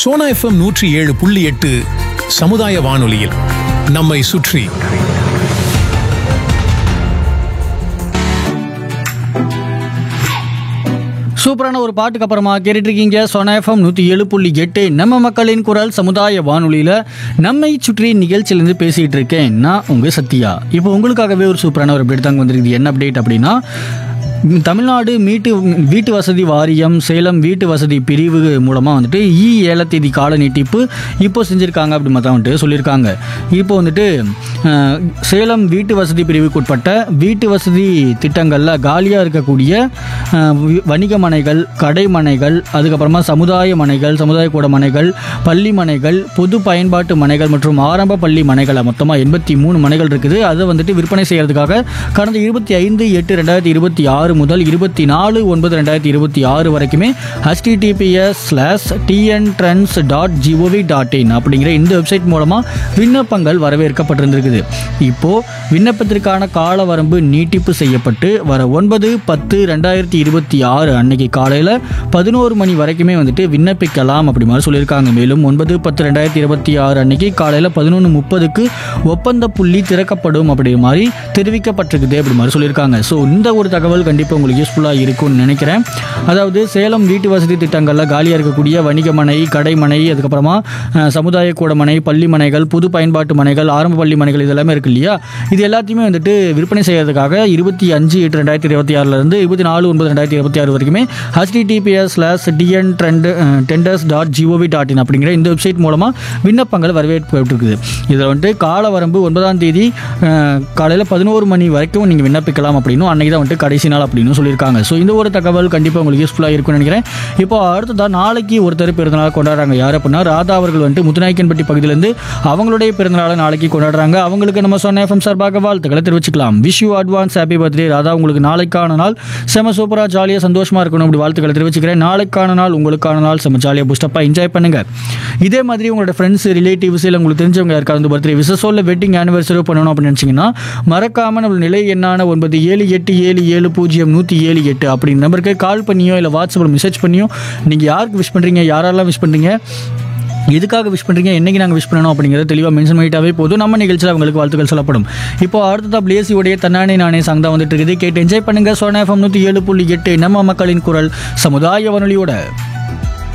Sona FM நூற்றி ஏழு புள்ளி எட்டு சமுதாய வானொலியில் நம்மை சுற்றி சூப்பரான ஒரு பாட்டுக்கு அப்புறமா கேட்டுட்டு இருக்கீங்க சொன எஃப்எம் நூற்றி ஏழு புள்ளி எட்டு நம்ம மக்களின் குரல் சமுதாய வானொலியில் நம்மை சுற்றி நிகழ்ச்சியிலேருந்து பேசிகிட்டு இருக்கேன் நான் உங்கள் சத்யா இப்போ உங்களுக்காகவே ஒரு சூப்பரான ஒரு அப்டேட் தாங்க வந்திருக்குது என்ன அப்டேட் அப்படின்னா ம், தமிழ்நாடு மீட்டு வீட்டு வசதி வாரியம் சேலம் வீட்டு வசதி பிரிவு மூலமாக வந்துட்டு இ ஏலத்தேதி கால நீட்டிப்பு இப்போ செஞ்சுருக்காங்க அப்படி மாதிரி வந்துட்டு சொல்லியிருக்காங்க இப்போ வந்துட்டு அஹ், சேலம் வீட்டு வசதி பிரிவுக்கு உட்பட்ட வீட்டு வசதி திட்டங்களில் காலியாக இருக்கக்கூடிய அஹ், வி- வணிக மனைகள் கடை மனைகள் அதுக்கப்புறமா சமுதாய மனைகள் சமுதாய கூட மனைகள் பள்ளி மனைகள் பொது பயன்பாட்டு மனைகள் மற்றும் ஆரம்ப பள்ளி மனைகளை மொத்தமாக எண்பத்தி மூணு மனைகள் இருக்குது அதை வந்துட்டு விற்பனை செய்யறதுக்காக கடந்த இருபத்தி ஐந்து எட்டு ரெண்டாயிரத்தி இருபத்தி ஆறு முதல் இருபத்தி நாலு ஒன்பது ரெண்டாயிரத்தி இருபத்தி ஆறு வரைக்குமே H T T P S slash T N trends dot G O V dot in அப்படிங்கிற இந்த வெப்சைட் மூலமாக விண்ணப்பங்கள் வரவேற்கப்பட்டிருந்திருக்குது இப்போ விண்ணப்பத்திற்கான கால வரம்பு நீட்டிப்பு செய்யப்பட்டு வர ஒன்பது பத்து ரெண்டாயிரத்தி இருபத்தி ஆறு அன்னைக்கு காலையில் பதினோரு மணி வரைக்குமே வந்துட்டு விண்ணப்பிக்கலாம் அப்படி மாதிரி சொல்லியிருக்காங்க மேலும் ஒன்பது பத்து ரெண்டாயிரத்தி இருபத்தி ஆறு அன்னைக்கு காலையில் பதினொன்று முப்பதுக்கு ஒப்பந்த புள்ளி திறக்கப்படும் அப்படி மாதிரி தெரிவிக்கப்பட்டிருக்குது அப்படி மாதிரி சொல்லியிருக்காங்க ஸோ இந்த ஒரு தகவல் கண்டிப்பாக உங்களுக்கு யூஸ்ஃபுல்லாக இருக்கும்னு நினைக்கிறேன் அதாவது சேலம் வீட்டு வசதி திட்டங்களில் காலியாக இருக்கக்கூடிய வணிக மனை கடை மனை அதுக்கப்புறமா அஹ், சமுதாய கூட மனை பள்ளி மனைகள் பொது பயன்பாட்டு மனைகள் ஆரம்ப பள்ளி மனைகள் இது எல்லாமே இருக்கு இல்லையா இது எல்லாத்தையுமே வந்துட்டு விற்பனை செய்யறதுக்காக இருபத்தி அஞ்சு எட்டு ரெண்டாயிரத்தி இருபத்தி ஆறுலேருந்து இருபத்தி நாலு ஒன்பது ரெண்டாயிரத்தி இருபத்தி ஆறு வரைக்குமே H T T P S slash T N trend tenders dot G O V dot in அப்படிங்கிற இந்த வெப்சைட் மூலமாக விண்ணப்பங்கள் வரவேற்கப்பட்டிருக்குது இதில் வந்துட்டு கால வரம்பு ஒன்பதாம் தேதி காலையில் பதினோரு மணி வரைக்கும் நீங்கள் விண்ணப்பிக்கலாம் அப்படின்னும் அன்னைக்கு தான் வந்துட்டு கடைசி நாள் அப்படின்னு சொல்லியிருக்காங்க ஸோ இந்த ஒரு தகவல் கண்டிப்பாக உங்களுக்கு யூஸ்ஃபுல்லாக இருக்கும்னு நினைக்கிறேன் இப்போ அடுத்ததாக நாளைக்கு ஒருத்தர் பிறந்தநாள் கொண்டாடுறாங்க யார் அப்படின்னா ராதா அவர்கள் வந்துட்டு முத்துநாயக்கன்பட்டி பகுதியிலேருந்து அவங்களுடைய பிறந்தநாளை நாளைக்கு கொண்டாடுறாங்க அவங்களுக்கு நம்ம சொன்ன எஃப்எம் சார்பாக வாழ்த்துக்களை தெரிவிச்சுக்கலாம் wish you advance happy birthday Radha உங்களுக்கு நாளைக்கான நாள் செம சூப்பராக ஜாலியாக சந்தோஷமாக இருக்கணும் அப்படி வாழ்த்துக்களை தெரிவிச்சுக்கிறேன் நாளைக்கான நாள் உங்களுக்கான நாள் செம ஜாலியாக புஷ்டப்பாக என்ஜாய் பண்ணுங்க இதே மாதிரி உங்களோட ஃப்ரெண்ட்ஸ் ரிலேட்டிவ்ஸ் இல்லை உங்களுக்கு தெரிஞ்சவங்க யாருக்காவது வந்து பர்த்டே விசஸோ இல்லை வெட்டிங் ஆனிவர்சரி பண்ணணும் அப்படின்னு நினச்சிங்கன்னா மறக்காம நம்ம நிலை எண்ணான ஒன்பது ஏழு எட்டு ஏழு ஏழு பூஜ்ஜியம் நூற்றி ஏழு எட்டு அப்படின்ற நம்பருக்கு கால் பண்ணியோ இல்லை வாட்ஸ்அப்பில் மெசேஜ் பண்ணியோ நீங்கள் யாருக்கு விஷ் பண்ணுறீங்க யாரெல்லாம் விஷ் பண்ணுறீங்க எதுக்காக விஷ் பண்ணுறீங்க என்னைக்கு நாங்கள் விஷ் பண்ணணும் அப்படிங்கிறத தெளிவாக மென்ஷன் பண்ணிட்டாவே போதும் நம்ம நிகழ்ச்சியில் அவங்களுக்கு வாழ்த்துக்கள் சொல்லப்படும் இப்போ அடுத்ததாக பிளேசியோடைய தன்னானே நானே சாங் தான் வந்துட்டு இருக்குது கேட்டு என்ஜாய் பண்ணுங்க சோனா எஃப்எம் நூற்றி ஏழு புள்ளி எட்டு நம்ம மக்களின் குரல் சமுதாய வானொலியோட